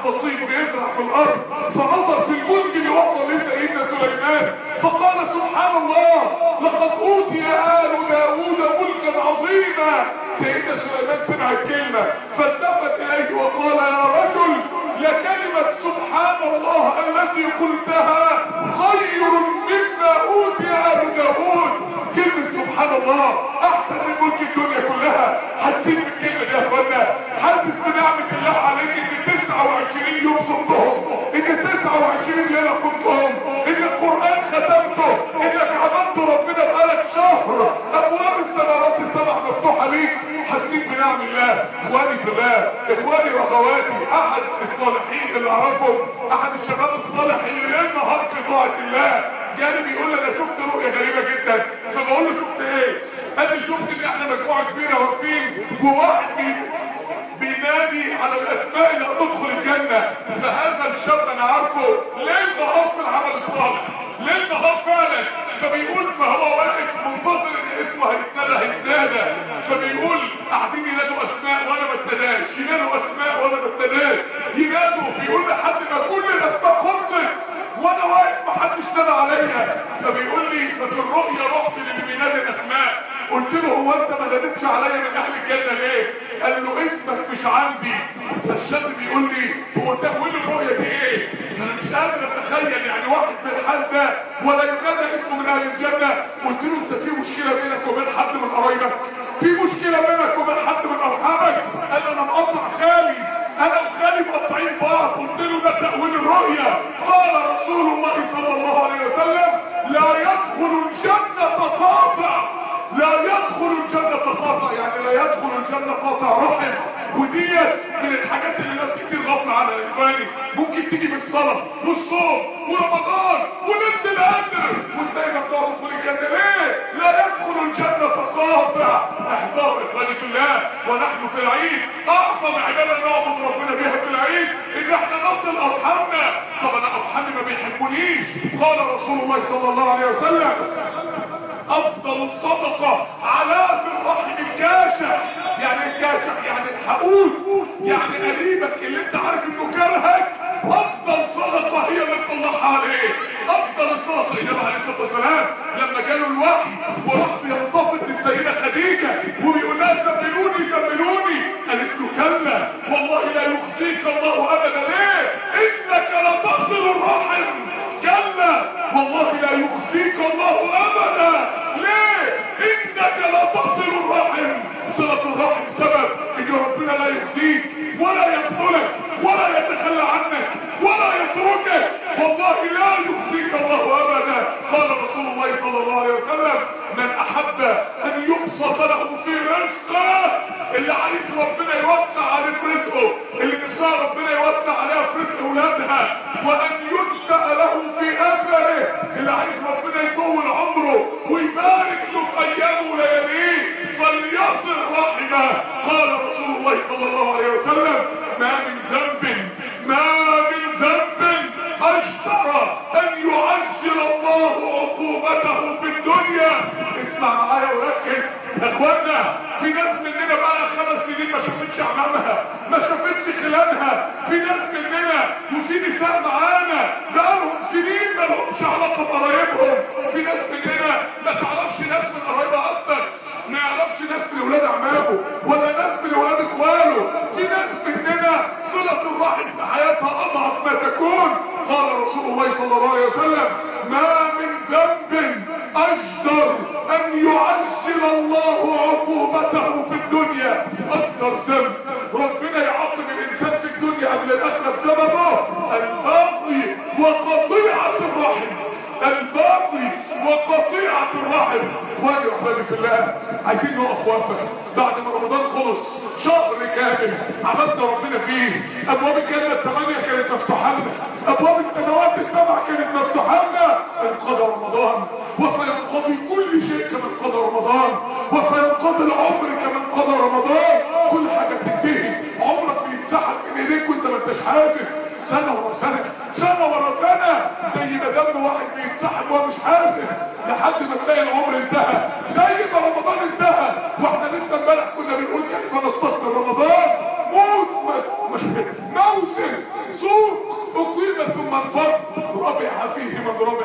بسيط بيزرع في الارض فنظر في الملك اللي وصل لسيدنا سليمان فقال سبحان الله لقد اوتي ال داوود ملكا عظيما سيدنا سليمان سمع الكلمه فالتفت اليه وقال يا رجل لكلمه سبحان الله التي قلتها خير مما اوتي ال داوود كلمه سبحان الله احسن من ملك الدنيا كلها حاسين بالكلمه دي يا اخوانا حاسس بنعمه الله عليك ان 29 يوم صمتهم ان 29 ليله قمتهم ان القران ختمته انك عبدت ربنا بقالك شهر ابواب السماوات السبع مفتوحه ليك حاسين بنعم الله اخواني في الله اخواني واخواتي احد الصالحين اللي اعرفهم احد الشباب الصالح اللي ليل نهار في طاعه الله جاني بيقول لي انا شفت رؤيه غريبه جدا فبقول له شفت ايه قال لي شفت ان احنا مجموعه كبيره واقفين وواحد بي بينادي على الاسماء اللي هتدخل الجنه فهذا الشاب انا عارفه ليل نهار في العمل الصالح ليل نهار فعلا فبيقول فهو واقف منتظر ان اسمه هيتنادى هيتنادى فبيقول قاعدين ينادوا اسماء وانا ما اتناداش ينادوا اسماء وانا ما اتناداش ينادوا بيقول لحد ما كل الاسماء خلصت وانا واقف محدش نادى عليا فبيقول لي ففي الرؤيا رحت للي بينادي الاسماء قلت له هو انت ما ناديتش عليا من اهل الجنه ليه قال له اسمك مش عندي فالشاب بيقول لي هو تأويل الرؤيا دي ايه انا مش قادر اتخيل يعني واحد من الحال ده ولا ينادى اسمه من اهل الجنه قلت له انت في مشكله بينك وبين حد من قرايبك في مشكله بينك وبين حد من ارحامك قال انا مقطع خالي انا وخالي مقطعين بعض قلت له ده تأويل الرؤيا قال رسول الله صلى الله عليه وسلم لا يدخل الجنة قاطع لا يدخل الجنة قاطع يعني لا يدخل الجنة قاطع رحم وديت من الحاجات اللي ناس كتير غفلة عنها يا اخواني ممكن تيجي بالصلاة والصوم ورمضان وليلة القدر وازاي ما بتقعد تدخل الجنة ليه؟ لا يدخل الجنة قاطع احذروا اخواني في الله ونحن في العيد اعظم عبادة نعبد ربنا بيها في العيد ان احنا نصل ارحامنا طب انا ارحامي ما بيحبونيش قال رسول الله صلى الله عليه وسلم افضل الصدقة علاء الرحم الكاشح يعني الكاشح يعني الحقود يعني قريبك اللي انت عارف انه كرهك افضل صدقة هي اللي تطلعها عليه افضل الصدقة النبي عليه الصلاة والسلام لما جاله الوحي وراح بينتفض للسيدة خديجة وبيقول لها زملوني زملوني قالت له كلا والله لا يخزيك الله ابدا ليه انك لتصل الرحم كلا والله لا يخزيك الله ابدا ليه انك لا تصل الرحم صلة الرحم سبب ان ربنا لا يخزيك ولا يقتلك ولا يتخلى عنك ولا يتركك والله لا يخزيك الله ابدا قال رسول الله صلى الله عليه وسلم من احب ان يبسط له في رزقه اللي عايز ربنا يوسع عليه في رزقه اللي نفسها ربنا يوسع عليها في رزق اولادها وان ينشأ له في اثره اللي عايز ربنا يطول عمره ويبارك له في ايامه ولياليه فليصل رحمه قال رسول الله صلى الله عليه وسلم ما من ذنب ما من ذنب اشترى ان يعجل الله عقوبته في الدنيا اسمع معايا وركز اخوانا في ناس مننا بقى لها خمس سنين ما شافتش عمامها ما شافتش خلالها في ناس مننا وفي نساء معانا بقالهم سنين ما لهمش علاقه بقرايبهم في ناس مننا ما تعرفش ناس من قرايبها اصلا ما يعرفش ناس من اولاد اعمامه ولا ناس من اولاد اخواله في ناس مننا صله الرحم في حياتها اضعف ما تكون قال رسول الله صلى الله عليه وسلم ما من ذنب اجدر ان يعجل الله عقوبته في الدنيا اكثر ذنب ربنا يعاقب الانسان في الدنيا قبل الاخره بسببه الباقي وقطيعه الرحم الباقي وقطيعة الرحم اخواني واخواني في الله عايزين نقف وقفة بعد ما رمضان خلص شهر كامل عبدنا ربنا فيه ابواب الجنة الثمانية كانت مفتوحة لنا ابواب السماوات السبع كانت مفتوحة لنا انقضى رمضان وسينقضي كل شيء كما انقضى رمضان وسينقضي العمر كما انقضى رمضان كل حاجة بتنتهي عمرك بيتسحب من ايديك وانت ما انتش حاسس سنة ورا سنة سنة ورا سنة زي ما دم واحد بيتسحب وهو مش حاسس لحد ما تلاقي العمر انتهى زي ما رمضان انتهى واحنا لسه امبارح كنا بنقول كيف نستقبل رمضان موسم موسم من فر ربح فيه من ربح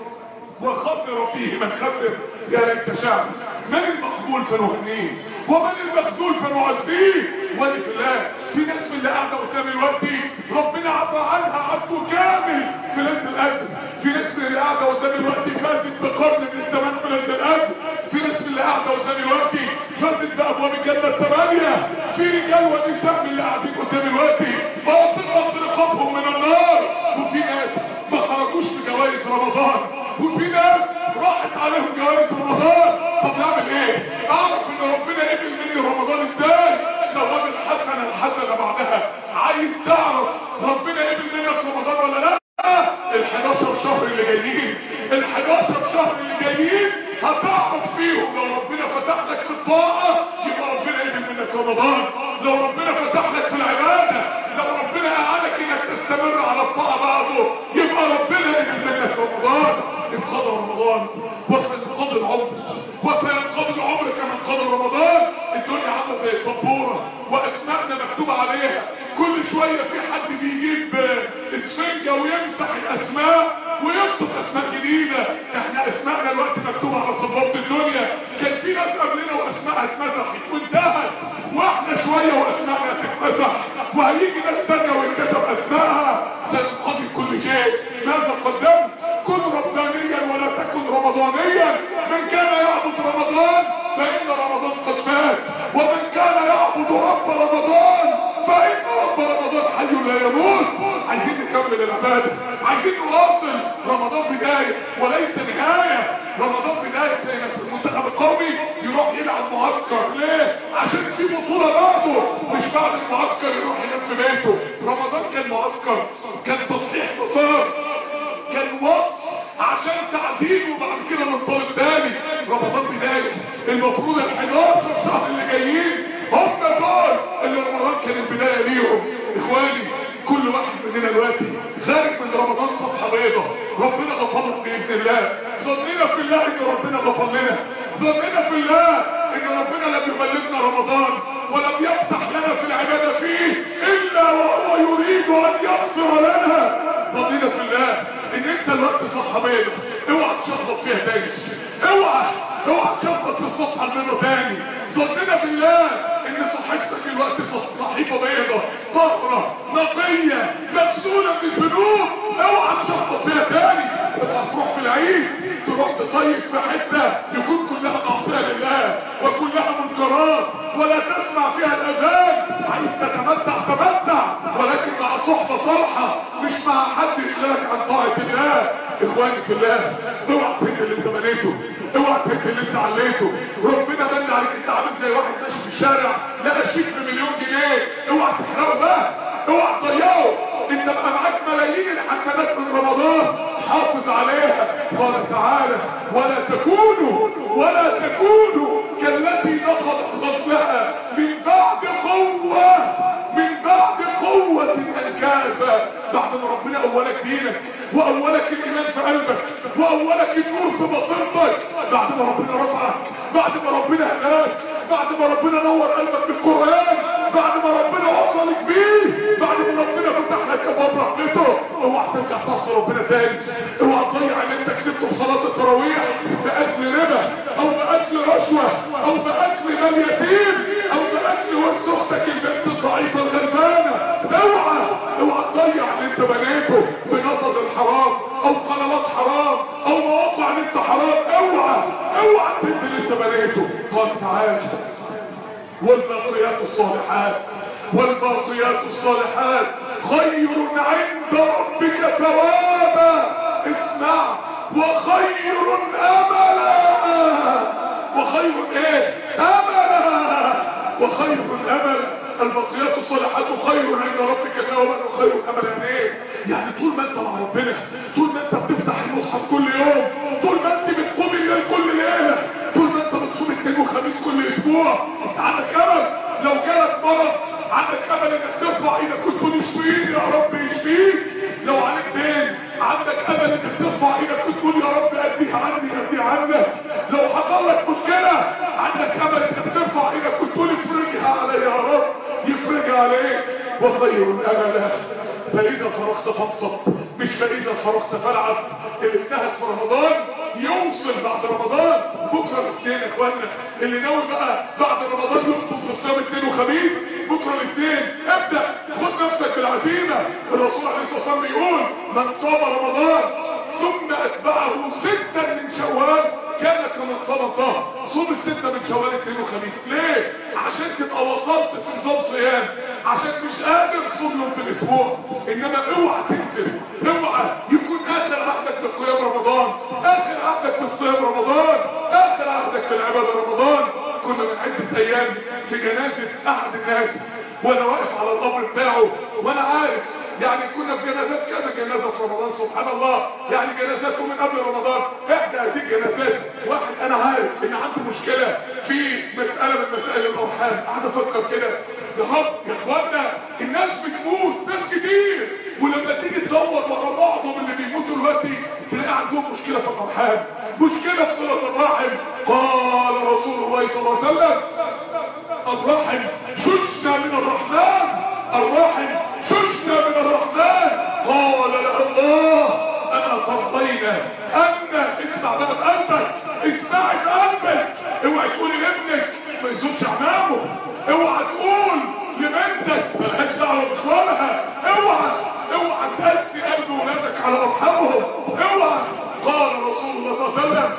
وخسر فيه من خسر يا ليت شعب من المقبول فنهنيه ومن المخذول فنعزيه ولك الله في ناس من اللي قاعده قدام الوقت ربنا عفى عنها عفو كامل في ليله القدر في ناس من اللي قاعده قدام الوقت فازت بقرن من الزمان في ليله القدر في ناس من اللي قاعده قدام الوقت فازت بابواب الجنه الثمانيه في رجال ونساء من اللي قاعدين قدام الوقت باطقت رقابهم من النار وفي ناس ما خرجوش في جوائز رمضان وفي ناس راحت عليهم جوائز رمضان طب نعمل ايه اعرف ان ربنا قبل مني رمضان ازاي ثواب الحسنه الحسنه بعدها عايز تعرف ربنا قبل منك رمضان ولا لا ال 11 شهر اللي جايين ال 11 شهر اللي جايين هتعرف فيهم لو ربنا فتح لك في الطاعه يبقى ربنا قبل منك رمضان لو ربنا فتح لك في العباده لو ربنا اعانك انك تستمر على الطاعه بعده يبقى ربنا قبل منك رمضان انقضى رمضان وسينقضي العمر وسينقضي العمر كما انقضى رمضان الدنيا عامله زي سبوره واسمائنا مكتوب عليها كل شويه في حد بيجيب اسفنجه ويمسح الاسماء ويكتب اسماء جديده احنا اسمائنا الوقت مكتوبه على سبوره الدنيا كان في ناس قبلنا واسمائها اتمسحت وانتهت واحنا شويه واسمائنا تتمسح وهيجي ناس ثانيه ويتكتب اسمائها سينقضي كل شيء ماذا قدمت كن ربانيا ولا تكن رمضانيا من كان يعبد رمضان فإن رمضان قد فات ومن كان يعبد رب رمضان فإن رب رمضان حي لا يموت عايزين نكمل العبادة عايزين نواصل رمضان بداية وليس نهاية رمضان بداية زي ما في المنتخب القومي يروح يلعب معسكر ليه؟ عشان في بطولة بعده مش بعد المعسكر يروح ينام في بيته رمضان كان معسكر كان تصحيح مسار كان وقت عشان تعديل وبعد كده ننطلق تاني رمضان بداية المفروض ال 11 شهر اللي جايين هم دول اللي رمضان كان البداية ليهم اخواني كل واحد مننا دلوقتي خارج من رمضان صفحة بيضة ربنا غفر له بإذن الله ظننا في الله ان ربنا غفر لنا ظننا في الله ان ربنا لم يبلغنا رمضان ولم يفتح لنا في العبادة فيه الا وهو يريد ان يغفر لنا ظننا في الله ان انت الوقت صفحة بيضة اوعى تشخبط فيها تاني اوعى اوعى تشخبط في الصفحة البيضة تاني ظننا بالله ان صحيفتك الوقت صحيفة بيضة طهرة نقية مغسولة من الذنوب اوعى تشخبط فيها تاني تبقى تروح في العيد تروح تصيف في حتة يكون كلها معصية لله وكلها منكرات ولا تسمع فيها الاذان عايز تتمتع تمتع ولكن مع صحبة صالحة مش مع حد يشغلك عن طاعة الله اخواني في الله اوعى تهد اللي انت بنيته اوعى تهد اللي انت عليته ربنا من عليك انت عامل زي واحد ماشي في الشارع لقى شيك بمليون جنيه اوعى تحرقه بقى اوعى تضيعه انت بقى معاك ملايين الحسنات من رمضان حافظ عليها قال تعالى ولا تكونوا ولا تكونوا كالتي نقضت غزلها من بعد قوة من بعد قوة انكافة بعد ما ربنا اولك دينك واولك الايمان في قلبك واولك النور في بصيرتك بعد ما ربنا رفعك بعد ما ربنا هداك بعد ما ربنا نور قلبك بالقرآن بعد ما ربنا وصلك بيه بعد ما ربنا فتح لك ابواب رحمته اوعى ترجع تعصي ربنا تاني اوعى تضيع اللي انت كسبته في صلاه التراويح باكل ربا او باكل رشوه او باكل مال يتيم او باكل ورث اختك البنت الضعيفه الغلبانه اوعى اوعى تضيع اللي انت بنيته بنصب الحرام او قنوات حرام او مواقع اللي انت حرام اوعى اوعى تنزل اللي انت بنيته قال تعالى والباقيات الصالحات والباقيات الصالحات خير عند ربك ثوابا اسمع وخير املا وخير ايه املا وخير املا البقيات الصالحات خير عند ربك ثوابا وخير املا ايه يعني طول ما انت مع ربنا طول ما انت بتفتح المصحف كل يوم طول ما انت بتقوم الليل كل ليله طول ما انت بتصوم اثنين وخميس كل اسبوع انت عندك امل لو جالك مرض عندك امل انك ترفع ايدك وتقول اشفيني يا رب اشفيك لو عليك دين عندك امل انك ترفع ايدك وتقول يا رب اديها عني ادي عنك لو حصل لك مشكله عندك امل انك ترفع ايدك وتقول افرجها علي يا رب يفرجها عليك وخير الامل فاذا فرغت فانصب مش فاذا فرغت فالعب اللي اجتهد في رمضان يوصل بعد رمضان بكره الاثنين يا اخوانا اللي ناوي بقى بعد رمضان يخطب في الصيام اثنين وخميس بكره الاثنين ابدا خد نفسك بالعزيمه الرسول عليه الصلاه والسلام بيقول من صام رمضان ثم اتبعه ستا من شوال كان كمن صام الظهر صوم الستة من شوال اثنين وخميس ليه عشان تبقى وصلت في نظام صيام عشان مش قادر تصوم يوم في الاسبوع انما اوعى تنزل اوعى يكون اخر عهدك بقيام رمضان اخر عهدك بالصيام رمضان اخر عهدك بالعباده رمضان كنا من عده ايام في جنازه احد الناس وانا واقف على القبر بتاعه وانا عارف يعني كنا في جنازات كذا جنازة في رمضان سبحان الله يعني جنازات من قبل رمضان احدى هذه الجنازات واحد انا عارف ان عنده مشكلة في مسألة من مسائل الارحام قاعد افكر كده يا رب يا اخوانا الناس بتموت ناس كتير ولما تيجي تدور ورا معظم اللي بيموتوا دلوقتي تلاقي عندهم مشكلة في الارحام مشكلة في صلة الرحم قال رسول الله صلى الله عليه وسلم الرحم ششنا من الرحمن الرحم ششنا من الرحمن قال له الله انا ترضينا ان اسمع بقى بقلبك اسمعي بقلبك اوعى تقولي لابنك ما يزورش عمامه اوعى تقول لبنتك ملهاش دعوه باخوانها اوعى اوعى تقسي قلب ولادك على ارحامهم اوعى قال رسول الله صلى الله عليه وسلم